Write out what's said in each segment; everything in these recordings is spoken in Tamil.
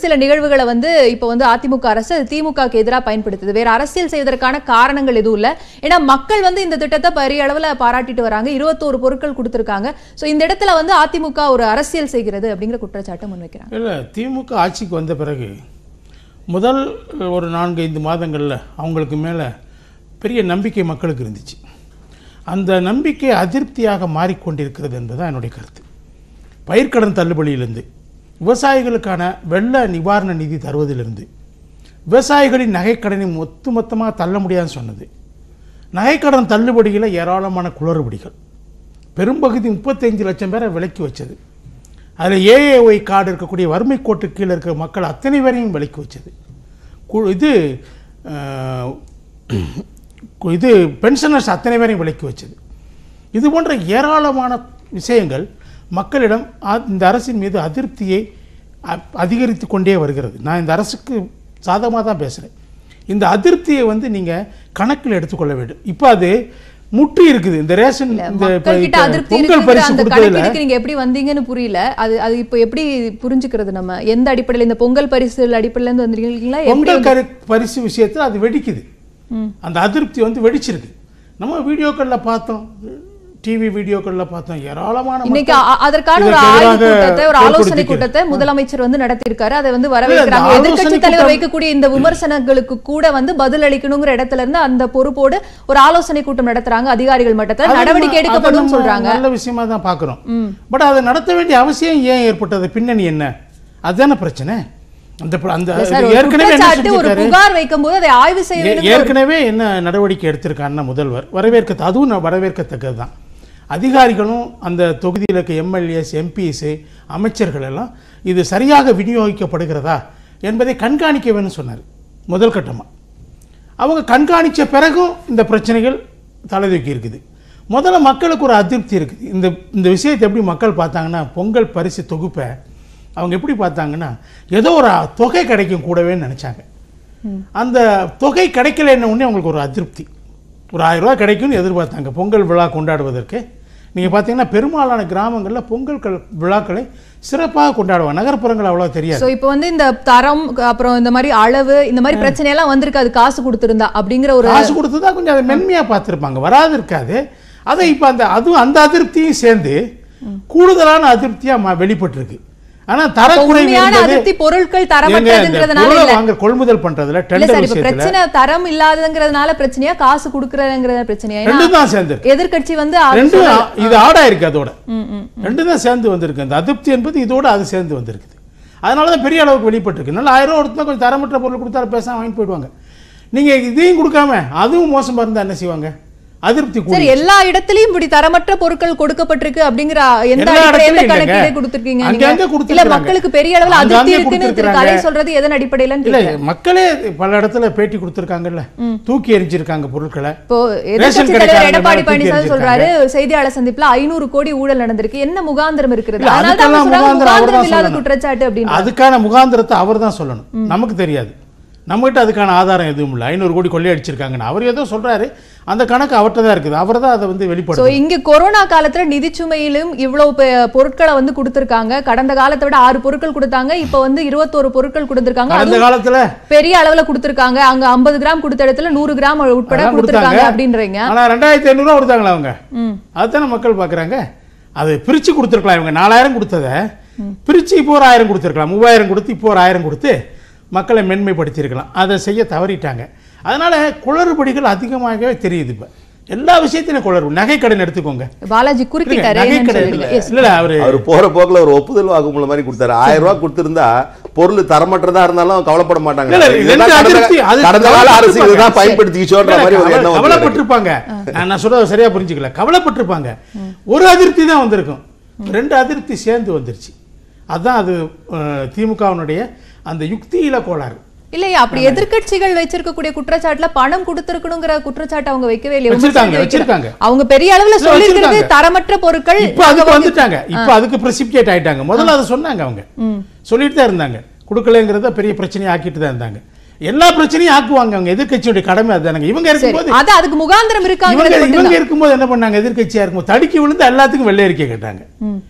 சில நிகழ்வுகளை வந்து இப்போ வந்து அதிமுக அரசு அது திமுகக்கு எதிராக பயன்படுத்துது வேற அரசியல் செய்வதற்கான காரணங்கள் எதுவும் இல்ல ஏன்னா மக்கள் வந்து இந்த திட்டத்தை பெரிய அளவுல பாராட்டிட்டு வராங்க இருபத்தோரு பொருட்கள் கொடுத்திருக்காங்க சோ இந்த இடத்துல வந்து அதிமுக ஒரு அரசியல் செய்கிறது அப்படிங்கிற குற்றச்சாட்டை முன்வைக்கிறாங்க இல்லை திமுக ஆட்சிக்கு வந்த பிறகு முதல் ஒரு நான்கு ஐந்து மாதங்களில் அவங்களுக்கு மேலே பெரிய நம்பிக்கை மக்களுக்கு இருந்துச்சு அந்த நம்பிக்கை அதிருப்தியாக மாறிக்கொண்டிருக்கிறது என்பதுதான் என்னுடைய கருத்து பயிர்க்கடன் தள்ளுபடியிலிருந்து விவசாயிகளுக்கான வெள்ள நிவாரண நிதி தருவதிலிருந்து விவசாயிகளின் நகைக்கடனை மொத்த மொத்தமாக தள்ள முடியாதுன்னு சொன்னது நகைக்கடன் தள்ளுபடியில் ஏராளமான குளறுபடிகள் பெரும்பகுதி முப்பத்தஞ்சு லட்சம் பேரை விலக்கி வச்சது அதில் ஏஏஒய் கார்டு இருக்கக்கூடிய வறுமை கோட்டு கீழே இருக்கிற மக்கள் அத்தனை பேரையும் விலக்கி வச்சது கு- இது அஹ், கு- இது பென்ஷனர்ஸ் அத்தனை பேரையும் விலக்கி வச்சது இது போன்ற ஏராளமான விஷயங்கள் மக்களிடம் அ- இந்த அரசின் மீது அதிருப்தியை அ- அதிகரித்து கொண்டே வருகிறது நான் இந்த அரசுக்கு சாதகமாக தான் பேசுகிறேன் இந்த அதிருப்தியை வந்து நீங்கள் கணக்கில் எடுத்துக்கொள்ள வேண்டும் இப்போ அது முற்றி இருக்குது இந்த ரேஷன் இந்த இப்ப- மக்கள் கிட்ட இப்ப அதிருப்தி பொங்கல் இருக்குங்கிற பரிசு அந்த கொடுத்ததுல கணக்கீடுக்கு நீங்க எப்படி வந்தீங்கன்னு புரியல அது அது இப்போ எப்படி புரிஞ்சுக்கிறது நம்ம எந்த அடிப்படையில் இந்த பொங்கல் பரிசு அடிப்படையில இருந்து வந்திருக்கீங்களா எப்படி பொங்கல் கரு பரிசு விஷயத்தில் அது வெடிக்குது அந்த அதிருப்தி வந்து வெடிச்சிருக்கு நம்ம வீடியோக்களில் பார்த்தோம் டிவி வீடியோக்களில் பார்த்தோம் ஏராளமான இன்னைக்கு மக்கள் அ- அதற்கான ஒரு இதற்கு ஆய்வு எதிராக கூட்டத்தை ஒரு ஆலோசனை ஏற்படுத்திக்க- கூட்டத்தை முதலமைச்சர் வந்து நடத்தியிருக்காரு அதை வந்து வரவேற்கிறாங்க ஆலோசனை எதிர்க்கட்சி தலைவர் கூட்டம் வைக்கக்கூடிய இந்த விமர்சனங்களுக்கு கூட வந்து பதில் அளிக்கணுங்கிற இடத்துல இருந்து அந்த பொறுப்போடு ஒரு ஆலோசனை கூட்டம் நடத்துறாங்க அதிகாரிகள் மட்டத்துல அது நடவடிக்கை நம்ம- அது எடுக்கப்படும் நம்ம சொல்றாங்க நல்ல விஷயமா தான் பார்க்குறோம் பட் அதை நடத்த வேண்டிய அவசியம் ஏன் ஏற்பட்டது பின்னணி என்ன அதுதானே பிரச்சனை அந்த பிர- அந்த இல்ல சார் இது ஒரு ஏற்கனவே என்ன குற்றச்சாட்டு ஒரு செஞ்சிருக்காரு? புகார் வைக்கும்போது அதை ஆய்வு செய்ய ஏ- வேண்டும் ஏற்கனவே என்ன நடவடிக்கை எடுத்திருக்காருன்னா முதல்வர் வரவேற்க அதுவும் நான் வரவேற்கத்தக்கது தான் அதிகாரிகளும் அந்த தொகுதியில் இருக்க எம்எல்ஏஸ் எம்பிஸ் அமைச்சர்கள் எல்லாம் இது சரியாக விநியோகிக்கப்படுகிறதா என்பதை கண்காணிக்க வேணும்னு சொன்னார் முதல் கட்டமாக அவங்க கண்காணித்த பிறகும் இந்த பிரச்சனைகள் தலைதூக்கி இருக்குது முதல்ல மக்களுக்கு ஒரு அதிருப்தி இருக்குது இந்த இந்த விஷயத்தை எப்படி மக்கள் பார்த்தாங்கன்னா பொங்கல் பரிசு தொகுப்பை அவங்க எப்படி பார்த்தாங்கன்னா ஏதோ ஒரு தொகை கிடைக்கும் கூடவே நினச்சாங்க அந்த தொகை கிடைக்கலன்ன உடனே அவங்களுக்கு ஒரு அதிருப்தி ஒரு ஆயிரம் ரூபாய் கிடைக்கும்னு எதிர்பார்த்தாங்க பொங்கல் விழா கொண்டாடுவதற்கு நீங்கள் பார்த்தீங்கன்னா பெரும்பாலான கிராமங்களில் பொங்கல் கள்- விழாக்களை சிறப்பாக கொண்டாடுவாங்க நகர்ப்புறங்கள் அவ்வளோ தெரியாது சோ இப்போ வந்து இந்த தரம் அப்புறம் இந்த மாதிரி அளவு இந்த மாதிரி பிரச்சனை எல்லாம் வந்திருக்காது காசு கொடுத்திருந்தா அப்படிங்கிற ஒரு காசு கொடுத்ததா கொஞ்சம் அதை மென்மையாக பார்த்துருப்பாங்க வராது இருக்காது அதை இப்போ அந்த அதுவும் அந்த அதிருப்தியும் சேர்ந்து கூடுதலான அதிருப்தியாக வெளிப்பட்டிருக்கு ஆனால் தரக்குறைவு உண்மையான என்பது அதிருப்தி பொருட்கள் ஏங்க, இந்த தரமற்றதுங்கிறதுனால பொருளை இல்ல வாங்க கொள்முதல் பண்றதுல இல்ல டெண்டர் சார் இப்ப விஷயத்துல பிரச்சனை தரம் இல்லாதங்கிறதுனால பிரச்சனையா காசு கொடுக்கறதுங்கிற பிரச்சனையா ஏன்னா ரெண்டும் தான் சேர்ந்து எதிர்க்கட்சி வந்து அது ரெண்டும் சொல்லல. இது ஆடா இருக்கு அதோட ம், ம். ரெண்டும் தான் சேர்ந்து வந்திருக்கு அந்த அதிருப்தி என்பது இதோட அது சேர்ந்து வந்திருக்குது அதனால தான் பெரிய அளவுக்கு வெளிப்பட்டிருக்கு நல்லா ஆயிரம் ரூபா கொடுத்தா கொஞ்சம் தரமற்ற பொருள் கொடுத்தா பேசாம வாங்கிட்டு போயிடுவாங்க நீங்க இதையும் கொடுக்காம அதுவும் மோசமா இருந்தா என்ன செய்வாங்க அதிருப்தி கூடி சரி எல்லா இடத்துலயும் இப்படி தரமற்ற பொருட்கள் கொடுக்கப்பட்டிருக்கு அப்படிங்கிற எந்த எல்லா அடிப்படை- எந்த இடத்துலயும் கணக்கீடு இல்லைங்க. கொடுத்திருக்கீங்க அங்கங்க நீங்க? இல்ல கொடுத்திருக்காங்க. மக்களுக்கு பெரிய அளவுல அதிருப்தி அங்கங்க இருக்குன்னு திரு கொடுத்திருக்காங்க. கலை சொல்றது எதன் அடிப்படையில இல்ல மக்களே பல இடத்துல பேட்டி கொடுத்திருக்காங்கல்ல தூக்கி எரிஞ்சிருக்காங்க பொருட்களை இப்போ ரேஷன் எதிர்க்கட்சி தலைவர் கடைக்காரங்க எடப்பாடி மேல தூக்கி பழனிசாமி எறிஞ்சிருக்காங்க. சொல்றாரு செய்தியாளர் சந்திப்புல ஐநூறு கோடி ஊழல் நடந்திருக்கு என்ன முகாந்திரம் இருக்கிறது இல்ல, அதனால தான் அதுக்கெல்லாம் சொல்றாங்க, முகாந்திரம் அவர் முகாந்திரம் தான் இல்லாத சொல்லணும். குற்றச்சாட்டு அப்படின்னு அதுக்கான முகாந்திரத்தை அவர் தான் சொல்லணும் நமக்கு தெரியாது நம்மகிட்ட அதுக்கான ஆதாரம் எதுவும் இல்லை ஐநூறு கோடி கொள்ளையடிச்சிருக்காங்கன்னு அவர் ஏதோ சொல்றாரு அந்த கணக்கு அவர்கிட்ட தான் இருக்குது அவர் தான் அதை வந்து சோ வெளிப்படுத்தும் இங்க கொரோனா காலத்துல நிதிச்சுமையிலும் இவ்வளவு பெ- பொருட்களை வந்து கொடுத்திருக்காங்க கடந்த காலத்தை விட ஆறு பொருட்கள் கொடுத்தாங்க இப்ப வந்து இருபத்தோரு பொருட்கள் கொடுத்திருக்காங்க கடந்த அதுவும் காலத்துல பெரிய அளவுல கொடுத்திருக்காங்க அங்க 50 கிராம் கொடுத்த இடத்துல நூறு கிராம் உட்பட அதெல்லாம் கொடுத்திருக்காங்க கொடுத்தாங்க. அப்படின்றீங்க ஆனா ரெண்டாயிரத்தி ஐநூறுரூவா கொடுத்தாங்களா அவங்க ம். அதுதானே மக்கள் பார்க்குறாங்க அது பிரிச்சு கொடுத்துருக்கலாம் இவங்க நாலாயிரம் கொடுத்ததை பிரிச்சு இப்போ ஒரு ஆயிரம் கொடுத்துருக்கலாம் மூவாயிரம் கொடுத்து இப்போ ஒரு ஆயிரம் கொடுத்து மக்களை மென்மைப்படுத்தியிருக்கலாம் அதை செய்ய தவறிட்டாங்க அதனால குளறுபடிகள் அதிகமாகவே தெரியுது இப்போ எல்லா விஷயத்திலும் குளறு நகை கடன் எடுத்துக்கோங்க பாலாஜி குறுக்கிட்டாரு நகை என்னன்னு கடன் சொல்லுங்க. இல்லை Yes. இல்லை அவரு அவர் போற போக்குல ஒரு ஒப்புதல் வாக்குமூலம் மாதிரி கொடுத்தாரு ஆயிரம் ரூபாய் கொடுத்திருந்தா பொருள் தரமற்றதா இருந்தாலும் கவலைப்பட மாட்டாங்க இல்ல, இல்ல, இதுதான் ரெண்டு கடந்த- அதிருப்தி, அது கடந்த கால அரசு கவலைப்பட்டிருப்பாங்க. இதுதான் பயன்படுத்திக்கிச்சோன்ற மாதிரி ஒரு கவலை- எண்ணம் வந்து எனக்கு. கவலைப்பட்டிருப்பாங்க நான் நான் சொல்றத சரியா புரிஞ்சுக்கல கவலைப்பட்டிருப்பாங்க ஒரு அதிருப்தி தான் வந்திருக்கும் ரெண்டு அதிருப்தி சேர்ந்து வந்துருச்சு அதான் அது அஹ், திமுகவினுடைய அந்த யுக்தியில கோளாறு இல்லையா அப்படி எதிர்க்கட்சிகள் வச்சிருக்கக்கூடிய குற்றச்சாட்டுல பணம் கொடுத்திருக்கணுங்கிற குற்றச்சாட்டு அவங்க வைக்கவே இல்லையா வச்சிருக்காங்க, விமர்சனம் வைக்கல. வச்சிருக்காங்க. அவங்க பெரிய அளவுல இல்ல, சொல்லிருக்கிறது வச்சிருக்காங்க. தரமற்ற பொருட்கள் இப்ப அதுக்கு வந்துட்டாங்க இப்ப அதுக்கு பிரசிபிகேட் ஆயிட்டாங்க முதல்ல அதை சொன்னாங்க அவங்க சொல்லிட்டு தான் இருந்தாங்க கொடுக்கலங்கிறத பெரிய பிரச்சனையை ஆக்கிட்டு தான் இருந்தாங்க எல்லா பிரச்சனையும் ஆக்குவாங்க அவங்க எதிர்க்கட்சியுடைய கடமை அதுதானங்க இவங்க சரி இருக்கும்போது அது அதுக்கு முகாந்திரம் இவங்க இருக்காங்கிறது இவங்க மட்டும்தான். இருக்கும்போது என்ன பண்ணாங்க எதிர்க்கட்சியா இருக்கும்போது தடுக்கி விழுந்து எல்லாத்துக்கும் வெள்ளை அறிக்கை கேட்டாங்க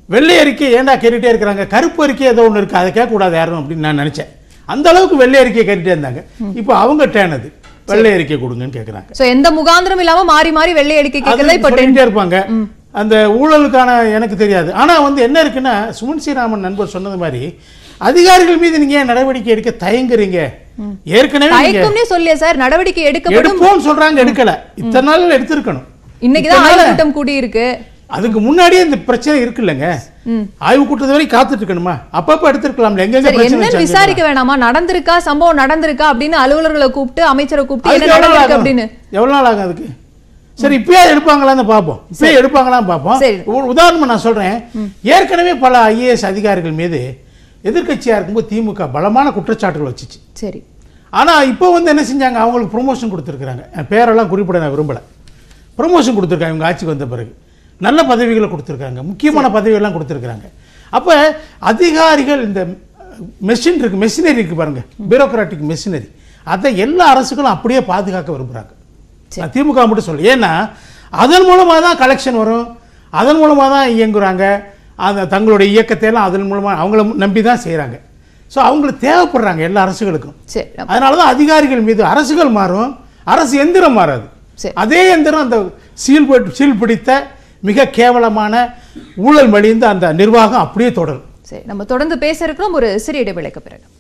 வெள்ளை அறிக்கை ஏன்டா கேட்டுட்டே இருக்கிறாங்க கருப்பு அறிக்கை ஏதோ ஒன்று இருக்கு அதை கேட்கக்கூடாது யாரும் அப்படின்னு நான் நினைச்சேன் அந்த அளவுக்கு வெள்ளை அறிக்கை கேட்டுட்டே இருந்தாங்க இப்போ அவங்க டேன் அது வெள்ளை அறிக்கை கொடுங்கன்னு கேட்குறாங்க சோ எந்த முகாந்திரம் இல்லாம மாறி மாறி வெள்ளை அறிக்கை கேட்கறதா இப்ப trend. சொல்லிட்டே இருப்பாங்க அந்த ஊழலுக்கான எனக்கு தெரியாது ஆனா வந்து என்ன இருக்குன்னா சுமன் ஸ்ரீராமன் நண்பர் சொன்னது மாதிரி அதிகாரிகள் மீது நீங்க ஏன் நடவடிக்கை எடுக்க தயங்குறீங்க ஏற்கனவே நீங்க தயக்கம்னே சொல்லியா சார் நடவடிக்கை எடுக்கப்படும் எடுப்போம்னு சொல்றாங்க எடுக்கல இத்தனை நாள் எடுத்திருக்கணும் இன்னைக்குதான் இத்தனை ஆய்வு நாள் கூட்டம் கூடி இருக்கு அதுக்கு முன்னாடியே இந்த பிரச்சனை இருக்குல்லங்க ஆய்வு கூட்டத்து வரை காத்துட்டு இருக்கணுமா அப்பப்ப எடுத்திருக்கலாம்ல எங்கெங்க சரி பிரச்சனை என்ன வச்சாங்க? விசாரிக்க வேணாமா நடந்திருக்கா சம்பவம் நடந்திருக்கா அப்படின்னு அலுவலர்களை கூப்பிட்டு அமைச்சரை கூப்பிட்டு அதுக்கு என்ன எவ்வளவு நாள் நடந்திருக்கு ஆகும்? அப்படின்னு எவ்வளவு நாள் ஆகும் அதுக்கு சரி இப்பயே எடுப்பாங்களான்னு பார்ப்போம் இப்பயே எடுப்பாங்களான்னு பார்ப்போம் சரி. ஒரு உதாரணமா நான் சொல்றேன் ஏற்கனவே பல ஐஏஎஸ் அதிகாரிகள் மீது எதிர்க்கட்சியா இருக்கும்போது திமுக பலமான குற்றச்சாட்டுகள் வச்சுச்சு சரி ஆனா இப்போ வந்து என்ன செஞ்சாங்க அவங்களுக்கு ப்ரொமோஷன் கொடுத்துருக்குறாங்க என் பேரெல்லாம் குறிப்பிட நான் விரும்பல ப்ரொமோஷன் கொடுத்துருக்காங்க இவங்க ஆட்சிக்கு வந்த பிறகு நல்ல பதவிகளை கொடுத்துருக்காங்க முக்கியமான பதவியெல்லாம் கொடுத்துருக்குறாங்க அப்போ அதிகாரிகள் இந்த மெஷின் இருக்கு மெஷினரி இருக்கு பாருங்க பியூரோக்ராட்டிக் மெஷினரி அதை எல்லா அரசுகளும் அப்படியே பாதுகாக்க விரும்புகிறாங்க நான் திமுக மட்டும் சொல்ல ஏன்னா அதன் மூலமாக தான் கலெக்ஷன் வரும் அதன் மூலமாக தான் இயங்குறாங்க அந்த தங்களுடைய இயக்கத்தை எல்லாம் அதன் மூலமாக அவங்கள நம்பி தான் செய்கிறாங்க ஸோ அவங்களுக்கு தேவைப்படுறாங்க எல்லா அரசுகளுக்கும் சரி அதனால தான் அதிகாரிகள் மீது அரசுகள் மாறும் அரசு எந்திரம் மாறாது சரி. அதே எந்திரம் அந்த சீல் பட்- சீல் பிடித்த மிக கேவலமான ஊழல் மலிந்த அந்த நிர்வாகம் அப்படியே தொடரும் சரி நம்ம தொடர்ந்து பேச இருக்கிறோம் ஒரு சிறிய இடைவேளைக்கு பிறகு